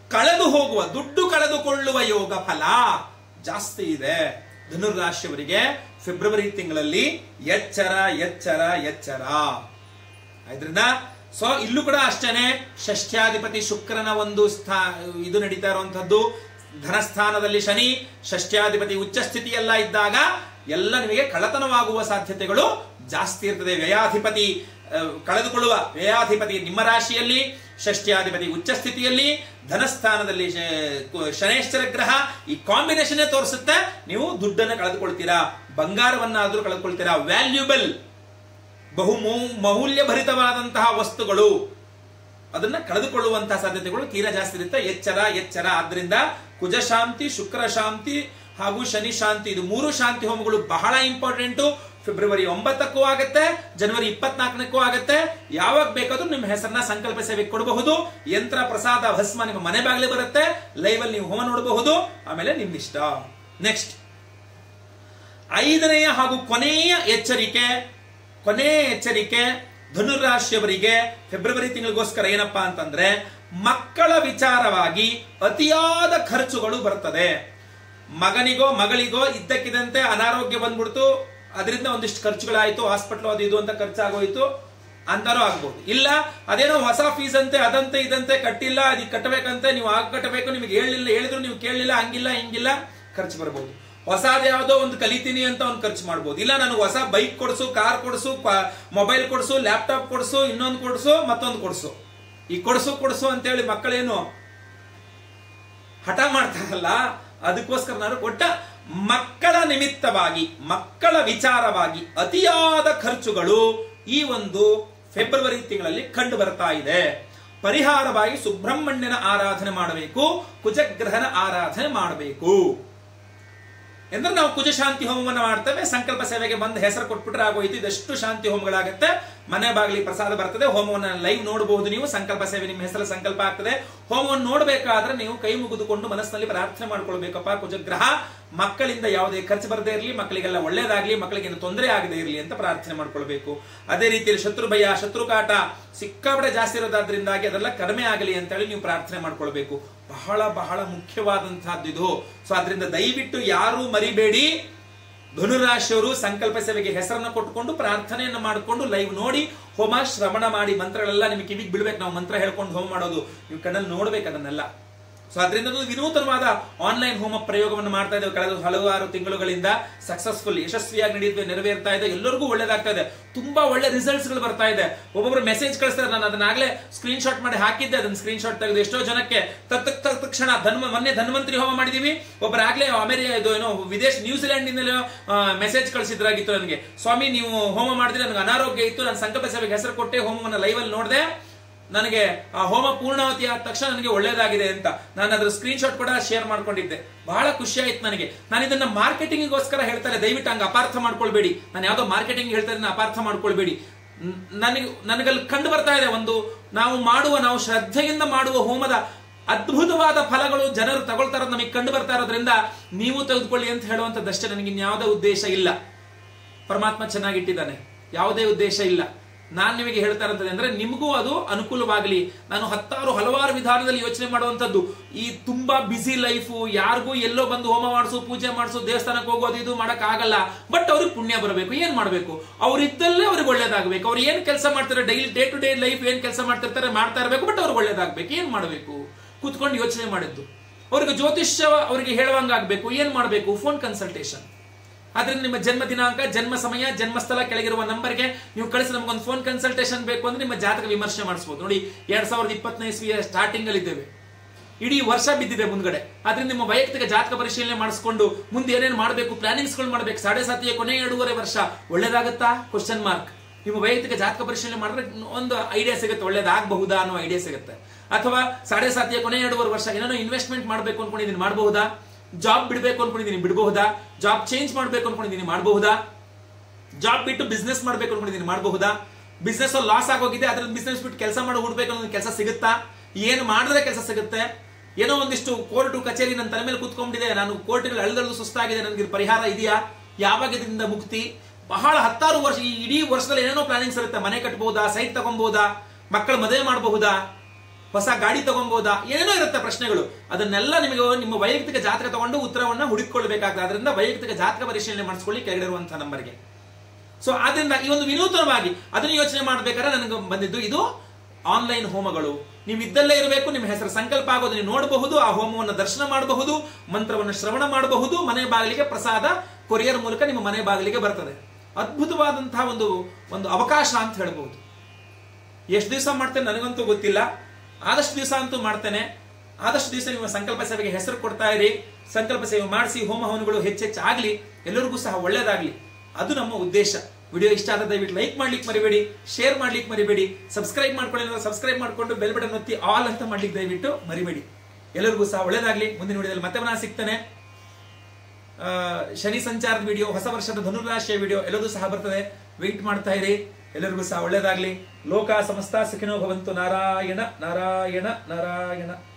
ಕಳೆದು ಹೋಗುವ ದುಡ್ಡು ಕಳೆದುಕೊಳ್ಳುವ ಯೋಗ ಫಲ ಜಾಸ್ತಿ ಇದೆ ಧನುರ್ರಾಶಿಯವರಿಗೆ ಫೆಬ್ರವರಿ ತಿಂಗಳಲ್ಲಿ ಎಚ್ಚರ ಎಚ್ಚರ ಎಚ್ಚರ ಆದ್ರಿಂದ ಸೊ ಇಲ್ಲೂ ಕೂಡ ಅಷ್ಟೇನೆ ಷಷ್ಠ್ಯಾಧಿಪತಿ ಶುಕ್ರನ ಒಂದು ಸ್ಥಾ ಇದು ನಡೀತಾ ಇರುವಂತದ್ದು ಧನಸ್ಥಾನದಲ್ಲಿ ಶನಿ ಷಷ್ಠ್ಯಾಧಿಪತಿ ಉಚ್ಚ ಸ್ಥಿತಿಯೆಲ್ಲ ಇದ್ದಾಗ ಎಲ್ಲ ನಿಮಗೆ ಕಳತನವಾಗುವ ಸಾಧ್ಯತೆಗಳು ಜಾಸ್ತಿ ಇರ್ತದೆ ವ್ಯಯಾಧಿಪತಿ ಆ, ಕಳೆದುಕೊಳ್ಳುವ ವ್ಯಯಾಧಿಪತಿ ನಿಮ್ಮ ರಾಶಿಯಲ್ಲಿ ಷಷ್ಠ್ಯಾಧಿಪತಿ ಉಚ್ಚ ಸ್ಥಿತಿಯಲ್ಲಿ ಧನಸ್ಥಾನದಲ್ಲಿ ಶ- ಕು- ಶನೇಶ್ವರ ಗ್ರಹ ಈ ಕಾಂಬಿನೇಷನ್ ತೋರಿಸುತ್ತೆ ನೀವು ದುಡ್ಡನ್ನು ಕಳೆದುಕೊಳ್ತೀರಾ ಬಂಗಾರವನ್ನಾದ್ರೂ ಕಳೆದುಕೊಳ್ತೀರಾ ವ್ಯಾಲ್ಯೂಬಲ್ ಬಹು ಮೌ- ಮೌಲ್ಯಭರಿತವಾದಂತಹ ವಸ್ತುಗಳು ಅದನ್ನ ಕಳೆದುಕೊಳ್ಳುವಂತಹ ಸಾಧ್ಯತೆಗಳು ತೀರಾ ಜಾಸ್ತಿ ಇರುತ್ತೆ ಎಚ್ಚರ ಎಚ್ಚರ ಆದ್ರಿಂದ ಕುಜ ಶಾಂತಿ ಶುಕ್ರ ಶಾಂತಿ ಹಾಗೂ ಶನಿ ಶಾಂತಿ ಇದು ಮೂರು ಶಾಂತಿ ಹೋಮಗಳು ಬಹಳ ಇಂಪಾರ್ಟೆಂಟ್ ಫೆಬ್ರವರಿ ಒಂಬತ್ತಕ್ಕೂ ಆಗುತ್ತೆ ಜನವರಿ ಇಪ್ಪತ್ನಾಲ್ಕನಕ್ಕೂ ಆಗುತ್ತೆ ಯಾವಾಗ ಬೇಕಾದ್ರೂ ನಿಮ್ಮ ಹೆಸರನ್ನ ಸಂಕಲ್ಪ ಸೇವೆಗೆ ಕೊಡಬಹುದು ಯಂತ್ರ ಪ್ರಸಾದ ಭಸ್ಮ ನಿಮ್ಮ ಮನೆ ಬಾಗಿಲು ಬರುತ್ತೆ ಲೈವ್ ಅಲ್ಲಿ ನೀವು ಹೋಮ ನೋಡಬಹುದು ಆಮೇಲೆ ನಿಮ್ಮಿಷ್ಟ ನೆಕ್ಸ್ಟ್ ಐದನೆಯ ಹಾಗೂ ಕೊನೆಯ ಎಚ್ಚರಿಕೆ ಕೊನೆಯ ಎಚ್ಚರಿಕೆ ಧನುರಾಶಿಯವರಿಗೆ ಫೆಬ್ರವರಿ ತಿಂಗಳಿಗೋಸ್ಕರ ಏನಪ್ಪಾ ಅಂತಂದ್ರೆ ಮಕ್ಕಳ ವಿಚಾರವಾಗಿ ಅತಿಯಾದ ಖರ್ಚುಗಳು ಬರ್ತದೆ ಮಗನಿಗೋ ಮಗಳಿಗೋ ಇದ್ದಕ್ಕಿದ್ದಂತೆ ಅನಾರೋಗ್ಯ ಬಂದ್ಬಿಡ್ತು ಅದರಿಂದ ಒಂದಿಷ್ಟು ಖರ್ಚುಗಳಾಯ್ತು ಹಾಸ್ಪಿಟ್ಲ್ ಅದು ಇದು ಅಂತ ಖರ್ಚಾಗೋಯ್ತು ಅಂತಾನೂ ಆಗ್ಬೋದು ಇಲ್ಲ ಅದೇನೋ ಹೊಸ ಫೀಸ್ ಅಂತೆ ಅದಂತೆ ಇದಂತೆ ಕಟ್ಟಿಲ್ಲ ಅದಕ್ಕೆ ಕಟ್ಟಬೇಕಂತೆ ನೀವು ಆಗ ಕಟ್ಟಬೇಕು ನಿಮಗೆ ಹೇಳಿಲ್ಲ ಹೇಳಿದ್ರು ನೀವು ಕೇಳಲಿಲ್ಲ ಹಂಗಿಲ್ಲ ಹಿಂಗಿಲ್ಲ ಖರ್ಚು ಬರ್ಬೋದು ಹೊಸದ್ ಯಾವ್ದೋ ಒಂದು ಕಲಿತೀನಿ ಅಂತ ಒಂದು ಖರ್ಚು ಮಾಡ್ಬೋದು ಇಲ್ಲ ನನಗೆ ಹೊಸ ಬೈಕ್ ಕೊಡ್ಸು ಕಾರ್ ಕೊಡ್ಸು ಮೊಬೈಲ್ ಕೊಡ್ಸು ಲ್ಯಾಪ್ಟಾಪ್ ಕೊಡ್ಸು ಇನ್ನೊಂದು ಕೊಡ್ಸು ಮತ್ತೊಂದು ಕೊಡ್ಸು ಈ ಕೊಡ್ಸು ಕೊಡ್ಸು ಅಂತೇಳಿ ಮಕ್ಕಳೇನು ಹಠ ಮಾಡ್ತಾರಲ್ಲ ಅದಕ್ಕೋಸ್ಕರ ನಾನು ಕೊಟ್ಟ ಮಕ್ಕಳ ನಿಮಿತ್ತವಾಗಿ ಮಕ್ಕಳ ವಿಚಾರವಾಗಿ ಅತಿಯಾದ ಖರ್ಚುಗಳು ಈ ಒಂದು ಫೆಬ್ರವರಿ ತಿಂಗಳಲ್ಲಿ ಕಂಡು ಬರ್ತಾ ಇದೆ ಪರಿಹಾರವಾಗಿ ಸುಬ್ರಹ್ಮಣ್ಯನ ಆರಾಧನೆ ಮಾಡಬೇಕು ಕುಜಗ್ರಹನ ಆರಾಧನೆ ಮಾಡಬೇಕು ಎಂದ್ರೆ ನಾವು ಕುಜ ಶಾಂತಿ ಹೋಮವನ್ನು ಮಾಡ್ತೇವೆ ಸಂಕಲ್ಪ ಸೇವೆಗೆ ಬಂದು ಹೆಸರು ಕೊಟ್ಬಿಟ್ರೆ ಆಗೋಯ್ತು ಇದೆಷ್ಟು ಶಾಂತಿ ಹೋಮಗಳಾಗುತ್ತೆ ಮನೆ ಬಾಗಿಲಿ ಪ್ರಸಾದ ಬರ್ತದೆ ಹೋಮವನ್ನು ಲೈವ್ ನೋಡಬಹುದು ನೀವು ಸಂಕಲ್ಪ ಸೇವೆ ನಿಮ್ಮ ಹೆಸರು ಸಂಕಲ್ಪ ಆಗ್ತದೆ ಹೋಮವನ್ನು ನೋಡಬೇಕಾದ್ರೆ ನೀವು ಕೈ ಮುಗಿದುಕೊಂಡು ಮನಸ್ಸಿನಲ್ಲಿ ಪ್ರಾರ್ಥನೆ ಮಾಡ್ಕೊಳ್ಬೇಕಪ್ಪ ಕುಜಗ್ರಹ ಮಕ್ಕಳಿಂದ ಯಾವುದೇ ಖರ್ಚು ಬರದೇ ಇರಲಿ ಮಕ್ಕಳಿಗೆಲ್ಲ ಒಳ್ಳೇದಾಗ್ಲಿ ಮಕ್ಕಳಿಗೆ ಏನು ತೊಂದರೆ ಆಗದೆ ಇರಲಿ ಅಂತ ಪ್ರಾರ್ಥನೆ ಮಾಡ್ಕೊಳ್ಬೇಕು ಅದೇ ರೀತಿಯಲ್ಲಿ ಶತ್ರು ಭಯ ಶತ್ರು ಕಾಟ ಸಿಕ್ಕಾಪಟ್ಟೆ ಜಾಸ್ತಿ ಇರೋದಾದ್ರಿಂದಾಗಿ ಅದೆಲ್ಲ ಕಡಿಮೆ ಆಗಲಿ ಅಂತೇಳಿ ನೀವು ಪ್ರಾರ್ಥನೆ ಮಾಡ್ಕೊಳ್ಬೇಕು ಬಹಳ ಬಹಳ ಮುಖ್ಯವಾದಂತಹದ್ದು ಇದು ಸೊ ಅದರಿಂದ ದಯವಿಟ್ಟು ಯಾರು ಮರಿಬೇಡಿ ಧನುರಾಶಿಯವರು ಸಂಕಲ್ಪ ಸೇವೆಗೆ ಹೆಸರನ್ನ ಕೊಟ್ಟುಕೊಂಡು ಪ್ರಾರ್ಥನೆಯನ್ನು ಮಾಡಿಕೊಂಡು ಲೈವ್ ನೋಡಿ ಹೋಮ ಶ್ರವಣ ಮಾಡಿ ಮಂತ್ರಗಳೆಲ್ಲ ನಿಮಗೆ ಕಿವಿಗೆ ಬೀಳ್ಬೇಕು ನಾವು ಮಂತ್ರ ಹೇಳ್ಕೊಂಡು ಹೋಮ ಮಾಡೋದು ನೀವು ಕಣ್ಣಲ್ಲಿ ನೋಡ್ಬೇಕು ಅದನ್ನೆಲ್ಲ ಸೊ ಅದರಿಂದ ಒಂದು ವಿನೂತನವಾದ ಆನ್ಲೈನ್ ಹೋಮ ಪ್ರಯೋಗವನ್ನು ಮಾಡ್ತಾ ಇದ್ದೇವೆ ಕಳೆದ ಹಲವಾರು ತಿಂಗಳುಗಳಿಂದ ಸಕ್ಸಸ್ಫುಲ್ ಯಶಸ್ವಿಯಾಗಿ ನಡೆಯುತ್ತೆ ನೆರವೇರ್ತಾ ಇದೆ ಎಲ್ಲರಿಗೂ ಒಳ್ಳೇದಾಗ್ತಾ ಇದೆ ತುಂಬಾ ಒಳ್ಳೆ ರಿಸಲ್ಟ್ಸ್ ಗಳು ಬರ್ತಾ ಇದೆ ಒಬ್ಬೊಬ್ರು ಮೆಸೇಜ್ ಕಳಿಸ್ತಾರೆ ನಾನು ಅದನ್ನಾಗಲೇ ಸ್ಕ್ರೀನ್ ಶಾಟ್ ಮಾಡಿ ಹಾಕಿದ್ದೆ ಅದನ್ನ ಸ್ಕ್ರೀನ್ ಶಾಟ್ ತೆಗೆದು ಎಷ್ಟೋ ಜನಕ್ಕೆ ತತ್ ತತ್ ತಕ್ಷಣ ಧನ್ವ ಮೊನ್ನೆ ಧನ್ವಂತರಿ ಹೋಮ ಮಾಡಿದೀವಿ ಒಬ್ಬರಾಗ್ಲೇ ಅಮೆರಿಕ ಇದು ಏನೋ ವಿದೇಶ ನ್ಯೂಜಿಲೆಂಡ್ ಇಂದಲೇ ಮೆಸೇಜ್ ಕಳಿಸಿದ್ರಾಗಿತ್ತು ನನಗೆ ಸ್ವಾಮಿ ನೀವು ಹೋಮ ಮಾಡಿದ್ರೆ ನನಗೆ ಅನಾರೋಗ್ಯ ಇತ್ತು ನಾನು ಸಂಕಲ್ಪ ಸೇವೆಗೆ ಹೆಸರು ಕೊಟ್ಟೆ ಹೋಮವನ್ನು ಲೈವ್ ಅಲ್ಲಿ ನೋಡಿದೆ ನನಗೆ ಆ ಹೋಮ ಪೂರ್ಣಾವತಿ ಆದ ತಕ್ಷಣ ನನಗೆ ಒಳ್ಳೇದಾಗಿದೆ ಅಂತ ನಾನು ಅದ್ರ ಸ್ಕ್ರೀನ್ ಶಾಟ್ ಕೂಡ ಶೇರ್ ಮಾಡ್ಕೊಂಡಿದ್ದೆ ಬಹಳ ಖುಷಿ ಆಯ್ತು ನನಗೆ ನಾನು ಇದನ್ನ ಮಾರ್ಕೆಟಿಂಗ್ಗೋಸ್ಕರ ಹೇಳ್ತಾರೆ ದಯವಿಟ್ಟು ಹಂಗೆ ಅಪಾರ್ಥ ಮಾಡ್ಕೊಳ್ಬೇಡಿ ನಾನು ಯಾವ್ದೋ ಮಾರ್ಕೆಟಿಂಗ್ ಹೇಳ್ತಾ ಇದ್ದೀನಿ ಅಪಾರ್ಥ ಮಾಡ್ಕೊಳ್ಬೇಡಿ ನ್- ನನಗೆ ನನಗಲ್ಲಿ ಕಂಡು ಬರ್ತಾ ಇದೆ ಒಂದು ನಾವು ಮಾಡುವ ನಾವು ಶ್ರದ್ಧೆಯಿಂದ ಮಾಡುವ ಹೋಮದ ಅದ್ಭುತವಾದ ಫಲಗಳು ಜನರು ತಗೊಳ್ತಾ ಇರೋದು ನಮಗೆ ಕಂಡು ಬರ್ತಾ ಇರೋದ್ರಿಂದ ನೀವು ತೆಗೆದುಕೊಳ್ಳಿ ಅಂತ ಹೇಳುವಂಥದ್ದಷ್ಟೇ ನನಗೆ ಇನ್ಯಾವುದೇ ಉದ್ದೇಶ ಇಲ್ಲ ಪರಮಾತ್ಮ ಚೆನ್ನಾಗಿಟ್ಟಿದ್ದಾನೆ ಯಾವುದೇ ಉದ್ದೇಶ ಇಲ್ಲ ನಾನ್ ನಿಮಗೆ ಹೇಳ್ತಾ ಇರೋದು ಅಂದ್ರೆ ನಿಮಗೂ ಅದು ಅನುಕೂಲವಾಗಲಿ ನಾನು ಹತ್ತಾರು ಹಲವಾರು ವಿಧಾನದಲ್ಲಿ ಯೋಚನೆ ಮಾಡುವಂತದ್ದು ಈ ತುಂಬಾ ಬಿಸಿ ಲೈಫು ಯಾರಿಗೂ ಎಲ್ಲೋ ಬಂದು ಹೋಮ ಮಾಡಿಸು ಪೂಜೆ ಮಾಡಿಸು ದೇವಸ್ಥಾನಕ್ಕೆ ಹೋಗೋದು ಇದು ಮಾಡಕ್ ಆಗಲ್ಲ ಬಟ್ ಅವ್ರಿಗೆ ಪುಣ್ಯ ಬರಬೇಕು ಏನ್ ಮಾಡ್ಬೇಕು ಅವ್ರಿದ್ದಲ್ಲೇ ಅವ್ರಿಗೆ ಒಳ್ಳೇದಾಗಬೇಕು ಅವ್ರು ಏನ್ ಕೆಲಸ ಮಾಡ್ತಾರೆ daily day to day life ಏನ್ ಕೆಲಸ ಮಾಡ್ತಿರ್ತಾರೆ ಮಾಡ್ತಾ ಇರಬೇಕು ಬಟ್ ಅವ್ರಿಗೆ ಒಳ್ಳೇದಾಗಬೇಕು ಏನ್ ಮಾಡಬೇಕು ಕೂತ್ಕೊಂಡು ಯೋಚನೆ ಮಾಡಿದ್ದು ಅವ್ರಿಗೆ ಜ್ಯೋತಿಷ್ಯ ಅವರಿಗೆ ಹೇಳುವಂಗಾಗಬೇಕು ಏನ್ ಮಾಡಬೇಕು ಫೋನ್ ಕನ್ಸಲ್ಟೇಷನ್ ಆದ್ರಿಂದ ನಿಮ್ಮ ಜನ್ಮ ದಿನಾಂಕ ಜನ್ಮ ಸಮಯ ಜನ್ಮಸ್ಥಳ ಕೆಳಗಿರುವ ನಂಬರ್ಗೆ ನೀವು ಕಳಿಸಿ ನಮಗೊಂದು ಫೋನ್ ಕನ್ಸಲ್ಟೇಷನ್ ಬೇಕು ಅಂದ್ರೆ ನಿಮ್ಮ ಜಾತಕ ವಿಮರ್ಶೆ ಮಾಡಿಸಬಹುದು ನೋಡಿ ಎರಡ್ ಸಾವಿರದ ಇಪ್ಪತ್ತನೇ ಇಸ್ವಿಯ ಸ್ಟಾರ್ಟಿಂಗ್ ಅಲ್ಲಿ ಇದ್ದೇವೆ ಇಡೀ ವರ್ಷ ಬಿದ್ದಿದೆ ಮುಂದ್ಗಡೆ ಆದ್ರಿಂದ ನಿಮ್ಮ ವೈಯಕ್ತಿಕ ಜಾತಕ ಪರಿಶೀಲನೆ ಮಾಡಿಸ್ಕೊಂಡು ಮುಂದೆ ಏನೇನು ಮಾಡಬೇಕು ಪ್ಲಾನಿಂಗ್ಸ್ಗಳು ಮಾಡಬೇಕು ಸಾಡೆ ಸಾತಿಯ ಕೊನೆ ಎರಡೂವರೆ ವರ್ಷ ಒಳ್ಳೇದಾಗತ್ತಾ ಕ್ವಶನ್ ಮಾರ್ಕ್ ನಿಮ್ಮ ವೈಯಕ್ತಿಕ ಜಾತಕ ಪರಿಶೀಲನೆ ಮಾಡಿದ್ರೆ ಒಂದು ಐಡಿಯಾ ಸಿಗುತ್ತೆ ಒಳ್ಳೇದಾಗಬಹುದಾ ಅನ್ನೋ ಐಡಿಯಾ ಸಿಗುತ್ತೆ ಅಥವಾ ಸಾಡೆ ಸಾತಿಯ ಕೊನೆ ಎರಡೂವರೆ ವರ್ಷ ಏನೇನೋ ಇನ್ವೆಸ್ಟ್ಮೆಂಟ್ ಮಾಡಬೇಕು ಅನ್ಕೊಂಡಿದ್ದೀನಿ ಮಾಡಬಹುದಾ ಜಾಬ್ ಬಿಡಬೇಕು ಅನ್ಕೊಂಡಿದ್ದೀನಿ ಬಿಡಬಹುದಾ ಜಾಬ್ ಚೇಂಜ್ ಮಾಡಬೇಕು ಅನ್ಕೊಂಡಿದ್ದೀನಿ ಮಾಡಬಹುದಾ ಜಾಬ್ ಬಿಟ್ಟು ಬಿಸ್ನೆಸ್ ಮಾಡ್ಬೇಕು ಅನ್ಕೊಂಡಿದ್ದೀನಿ ಮಾಡಬಹುದಾ ಬಿಸ್ನೆಸ್ ಲಾಸ್ ಆಗೋಗಿದೆ ಅದ್ರಲ್ಲಿ ಬಿಸ್ನೆಸ್ ಬಿಟ್ಟು ಕೆಲಸ ಮಾಡಿ ಹುಡ್ಬೇಕು ಅನ್ನೋ ಕೆಲಸ ಸಿಗುತ್ತಾ ಏನು ಮಾಡಿದ್ರೆ ಕೆಲಸ ಸಿಗುತ್ತೆ ಏನೋ ಒಂದಿಷ್ಟು ಕೋರ್ಟು ಕಚೇರಿ ನನ್ನ ತಲೆ ಮೇಲೆ ಕುತ್ಕೊಂಡಿದೆ ನಾನು ಕೋರ್ಟ್ಗಳು ಅಳ್ದಳ್ದು ಸುಸ್ತಾಗಿದೆ ನನಗೆ ಇದು ಪರಿಹಾರ ಇದೆಯಾ ಯಾವಾಗ ಇದರಿಂದ ಮುಕ್ತಿ ಬಹಳ ಹತ್ತಾರು ವರ್ಷ ಈ ಇಡೀ ವರ್ಷದಲ್ಲಿ ಏನೇನೋ ಪ್ಲಾನಿಂಗ್ಸ್ ಇರುತ್ತೆ ಮನೆ ಕಟ್ಬಹುದಾ ಸೈಟ್ ತಗೊಬಹುದಾ ಮಕ್ಕಳ ಮದುವೆ ಮಾಡಬಹುದಾ ಹೊಸ ಗಾಡಿ ತಗೊಬೋದಾ ಏನೇನೋ ಇರುತ್ತೆ ಪ್ರಶ್ನೆಗಳು ಅದನ್ನೆಲ್ಲ ನಿಮಗೆ ನಿಮ್ಮ ವೈಯಕ್ತಿಕ ಜಾತಕ ತಗೊಂಡು ಉತ್ತರವನ್ನ ಹುಡುಕಿಕೊಳ್ಬೇಕಾಗ್ತದೆ ಅದರಿಂದ ವೈಯಕ್ತಿಕ ಜಾತಕ ಪರಿಶೀಲನೆ ಮಾಡಿಸ್ಕೊಳ್ಳಿ ಕೆಳಗಡೆ ಇರುವಂತಹ ನಂಬರ್ಗೆ ಸೊ ಆದ್ರಿಂದ ಈ ಒಂದು ವಿನೂತನವಾಗಿ ಅದನ್ನು ಯೋಚನೆ ಮಾಡ್ಬೇಕಾದ್ರೆ ನನಗೆ ಬಂದಿದ್ದು ಇದು ಆನ್ಲೈನ್ ಹೋಮಗಳು ನೀವು ಇದ್ದಲ್ಲೇ ಇರಬೇಕು ನಿಮ್ಮ ಹೆಸರು ಸಂಕಲ್ಪ ಆಗೋದು ನೀವು ನೋಡಬಹುದು ಆ ಹೋಮವನ್ನು ದರ್ಶನ ಮಾಡಬಹುದು ಮಂತ್ರವನ್ನು ಶ್ರವಣ ಮಾಡಬಹುದು ಮನೆ ಬಾಗಿಲಿಗೆ ಪ್ರಸಾದ ಕೊರಿಯರ್ ಮೂಲಕ ನಿಮ್ಮ ಮನೆ ಬಾಗಿಲಿಗೆ ಬರ್ತದೆ ಅದ್ಭುತವಾದಂತಹ ಒಂದು ಒಂದು ಅವಕಾಶ ಅಂತ ಹೇಳ್ಬಹುದು ಎಷ್ಟು ದಿವಸ ಮಾಡ್ತೇನೆ ನನಗಂತೂ ಗೊತ್ತಿಲ್ಲ ಆದಷ್ಟು ದಿವಸ ಅಂತೂ ಮಾಡ್ತೇನೆ ಆದಷ್ಟು ದಿವಸ ನಿಮ್ಮ ಸಂಕಲ್ಪ ಸೇವೆಗೆ ಹೆಸರು ಕೊಡ್ತಾ ಇರಿ ಸಂಕಲ್ಪ ಸೇವೆ ಮಾಡಿಸಿ ಹೋಮ ಹವನಗಳು ಹೆಚ್ಚೆಚ್ಚು ಆಗ್ಲಿ ಎಲ್ಲರಿಗೂ ಸಹ ಒಳ್ಳೇದಾಗ್ಲಿ ಅದು ನಮ್ಮ ಉದ್ದೇಶ ವಿಡಿಯೋ ಇಷ್ಟ ಆದ ದಯವಿಟ್ಟು ಲೈಕ್ ಮಾಡ್ಲಿಕ್ಕೆ ಮರಿಬೇಡಿ ಶೇರ್ ಮಾಡ್ಲಿಕ್ಕೆ ಮರಿಬೇಡಿ ಸಬ್ಸ್ಕ್ರೈಬ್ ಮಾಡ್ಕೊಳ್ಳಿ ಸಬ್ಸ್ಕ್ರೈಬ್ ಮಾಡ್ಕೊಂಡು ಬೆಲ್ ಬಟನ್ ಒತ್ತಿ ಆಲ್ ಅಂತ ಮಾಡ್ಲಿಕ್ಕೆ ದಯವಿಟ್ಟು ಮರಿಬೇಡಿ ಎಲ್ಲರಿಗೂ ಸಹ ಒಳ್ಳೇದಾಗ್ಲಿ ಮುಂದಿನ ವಿಡಿಯೋದಲ್ಲಿ ಮತ್ತೆ ಪುನಃ ಸಿಗ್ತೇನೆ ಆ, ಶನಿ ಸಂಚಾರದ ವಿಡಿಯೋ ಹೊಸ ವರ್ಷದ ಧನುರಾಶಿಯ ವಿಡಿಯೋ ಎಲ್ಲದೂ ಸಹ ಬರ್ತದೆ ವೆಯ್ಟ್ ಮಾಡ್ತಾ ಇರಿ ಎಲ್ಲರಿಗೂ ಸಹ ಒಳ್ಳೇದಾಗ್ಲಿ ಲೋಕ ಸಮಸ್ತ ಸುಖಿನೋ ಭವಂತು ನಾರಾಯಣ ನಾರಾಯಣ ನಾರಾಯಣ